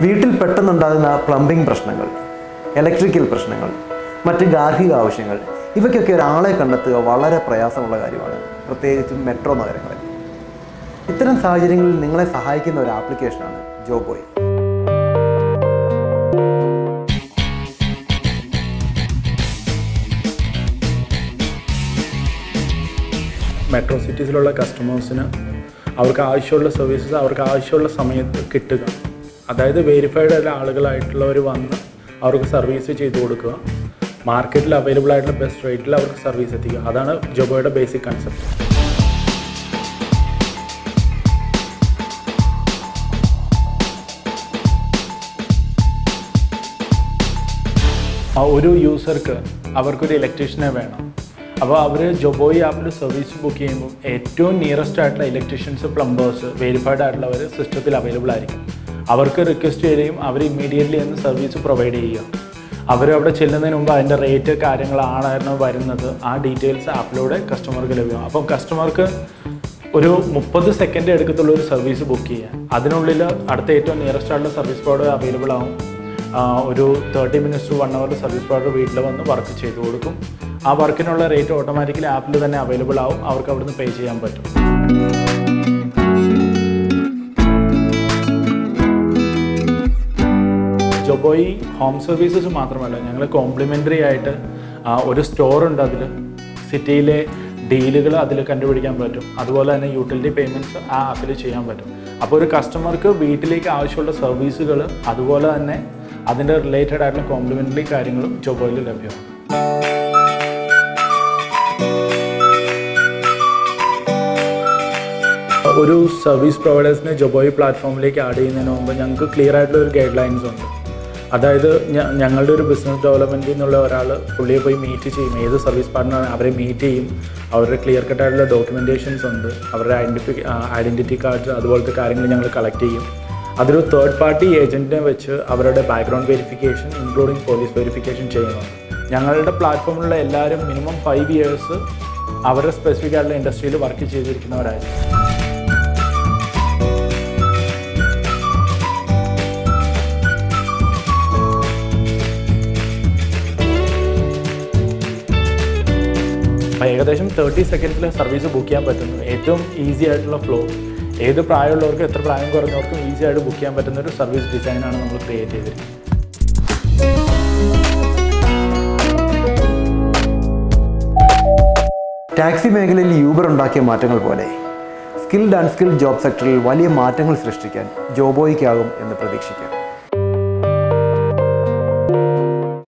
വീട്ടിൽ പെട്ടെന്നുണ്ടാകുന്ന പ്ലംബിംഗ് പ്രശ്നങ്ങൾ ഇലക്ട്രിക്കൽ പ്രശ്നങ്ങൾ മറ്റ് ഗാർഹിക ആവശ്യങ്ങൾ ഇവയ്ക്കൊക്കെ ഒരാളെ കണ്ടെത്തുക വളരെ പ്രയാസമുള്ള കാര്യമാണ് പ്രത്യേകിച്ചും മെട്രോ നഗരങ്ങളിൽ ഇത്തരം സാഹചര്യങ്ങളിൽ നിങ്ങളെ സഹായിക്കുന്ന ഒരു ആപ്ലിക്കേഷനാണ് ജോബോയ് മെട്രോ സിറ്റീസിലുള്ള കസ്റ്റമേഴ്സിന് അവർക്ക് ആവശ്യമുള്ള സർവീസസ് അവർക്ക് ആവശ്യമുള്ള സമയത്ത് കിട്ടുക അതായത് വെരിഫൈഡ് ആയിട്ടുള്ള ആളുകളായിട്ടുള്ളവർ വന്ന് അവർക്ക് സർവീസ് ചെയ്തു കൊടുക്കുക മാർക്കറ്റിൽ അവൈലബിൾ ആയിട്ടുള്ള ബെസ്റ്റ് റേറ്റിൽ അവർക്ക് സർവീസ് എത്തിക്കുക അതാണ് ജോബോയുടെ ബേസിക് കൺസെപ്റ്റ് ആ ഒരു യൂസർക്ക് അവർക്കൊരു ഇലക്ട്രീഷ്യനെ വേണം അപ്പോൾ അവർ ജൊബോയി ആപ്പിൽ സർവീസ് ബുക്ക് ചെയ്യുമ്പോൾ ഏറ്റവും നിയറസ്റ്റ് ആയിട്ടുള്ള ഇലക്ട്രീഷ്യൻസ് പ്ലംബേഴ്സ് വെരിഫൈഡ് ആയിട്ടുള്ളവർ സിസ്റ്റത്തിൽ അവൈലബിൾ ആയിരിക്കും അവർക്ക് റിക്വസ്റ്റ് ചെയ്യുകയും അവർ ഇമ്മീഡിയറ്റ്ലി എന്ന് സർവീസ് പ്രൊവൈഡ് ചെയ്യുക അവർ അവിടെ ചെല്ലുന്നതിന് മുമ്പ് അതിൻ്റെ റേറ്റ് കാര്യങ്ങളാണ് വരുന്നത് ആ ഡീറ്റെയിൽസ് ആപ്പിലൂടെ കസ്റ്റമർക്ക് ലഭ്യമാകും അപ്പം കസ്റ്റമർക്ക് ഒരു മുപ്പത് സെക്കൻഡ് എടുക്കത്തുള്ള ഒരു സർവീസ് ബുക്ക് ചെയ്യാൻ അതിനുള്ളിൽ അടുത്ത ഏറ്റവും നിയറസ്റ്റ് ആയിട്ടുള്ള സർവീസ് പ്രൊവൈഡർ അവൈലബിൾ ആവും ആ, ഒരു thirty minutes to one hour service provider വീട്ടിൽ വന്ന് വർക്ക് ചെയ്തു കൊടുക്കും ആ വർക്കിനുള്ള റേറ്റ് ഓട്ടോമാറ്റിക്കലി ആപ്പിൽ തന്നെ അവൈലബിൾ ആവും അവർക്ക് അവിടുന്ന് പേ ചെയ്യാൻ പറ്റും ജൊബോയി ഹോം സർവീസസ് മാത്രമല്ല ഞങ്ങൾ കോംപ്ലിമെൻ്ററി ആയിട്ട് ആ, ഒരു സ്റ്റോർ ഉണ്ട് അതിൽ സിറ്റിയിലെ ഡീലുകൾ അതിൽ കണ്ടുപിടിക്കാൻ പറ്റും അതുപോലെ തന്നെ യൂട്ടിലിറ്റി പേയ്മെൻറ്റ്സ് ആ ആപ്പിൽ ചെയ്യാൻ പറ്റും അപ്പോൾ ഒരു കസ്റ്റമർക്ക് വീട്ടിലേക്ക് ആവശ്യമുള്ള സർവീസുകൾ അതുപോലെ തന്നെ അതിൻ്റെ റിലേറ്റഡ് ആയിട്ടുള്ള കോംപ്ലിമെൻ്ററി കാര്യങ്ങളും ജൊബോയിൽ ലഭ്യമാണ് ഒരു സർവീസ് പ്രൊവൈഡേഴ്സിനെ ജൊബോയി പ്ലാറ്റ്ഫോമിലേക്ക് ആഡ് ചെയ്യുന്നതിന് മുമ്പ് ഞങ്ങൾക്ക് ക്ലിയർ ആയിട്ടുള്ള ഒരു ഗൈഡ് ലൈൻസ് ഉണ്ട് അതായത് ഞ- ഞങ്ങളുടെ ഒരു ബിസിനസ് ഡെവലപ്മെൻറ്റിൽ നിന്നുള്ള ഒരാൾ പുള്ളിയെ പോയി മീറ്റ് ചെയ്യും ഏത് സർവീസ് പാർട്ട്ണർ അവരെ മീറ്റ് ചെയ്യും അവരുടെ ക്ലിയർ കട്ട് ആയിട്ടുള്ള ഡോക്യുമെൻറ്റേഷൻസ് ഉണ്ട് അവരുടെ ഐഡൻറ്റിഫി ഐഡൻറ്റിറ്റി കാർഡ്സ് അതുപോലത്തെ കാര്യങ്ങൾ ഞങ്ങൾ കളക്ട് ചെയ്യും അതൊരു തേർഡ് പാർട്ടി ഏജൻറ്റിനെ വെച്ച് അവരുടെ background verification including police verification ചെയ്യുന്നുണ്ട് ഞങ്ങളുടെ പ്ലാറ്റ്ഫോമിലുള്ള എല്ലാവരും മിനിമം ഫൈവ് ഇയേഴ്സ് അവരുടെ സ്പെസിഫിക് ആയിട്ടുള്ള ഇൻഡസ്ട്രിയിൽ വർക്ക് ചെയ്തിരിക്കുന്നവരായിരിക്കും അപ്പോൾ ഏകദേശം തേർട്ടി സെക്കൻഡ്സിൽ സർവീസ് ബുക്ക് ചെയ്യാൻ പറ്റുന്നു ഏറ്റവും ഈസി ആയിട്ടുള്ള ഫ്ലോ ഏത് പ്രായമുള്ളവർക്കും എത്ര പ്രായം കുറഞ്ഞവർക്കും ഈസി ആയിട്ട് ബുക്ക് ചെയ്യാൻ പറ്റുന്ന ഒരു സർവീസ് ഡിസൈനാണ് നമ്മൾ ക്രിയേറ്റ് ചെയ്തിരിക്കുന്നത് ടാക്സി മേഖലയിൽ യൂബർ ഉണ്ടാക്കിയ മാറ്റങ്ങൾ പോലെ സ്കിൽഡ് ആൻഡ് സ്കിൽഡ് ജോബ് സെക്ടറിൽ വലിയ മാറ്റങ്ങൾ സൃഷ്ടിക്കാൻ ജോബോയ്ക്കാകും എന്ന് പ്രതീക്ഷിക്കാം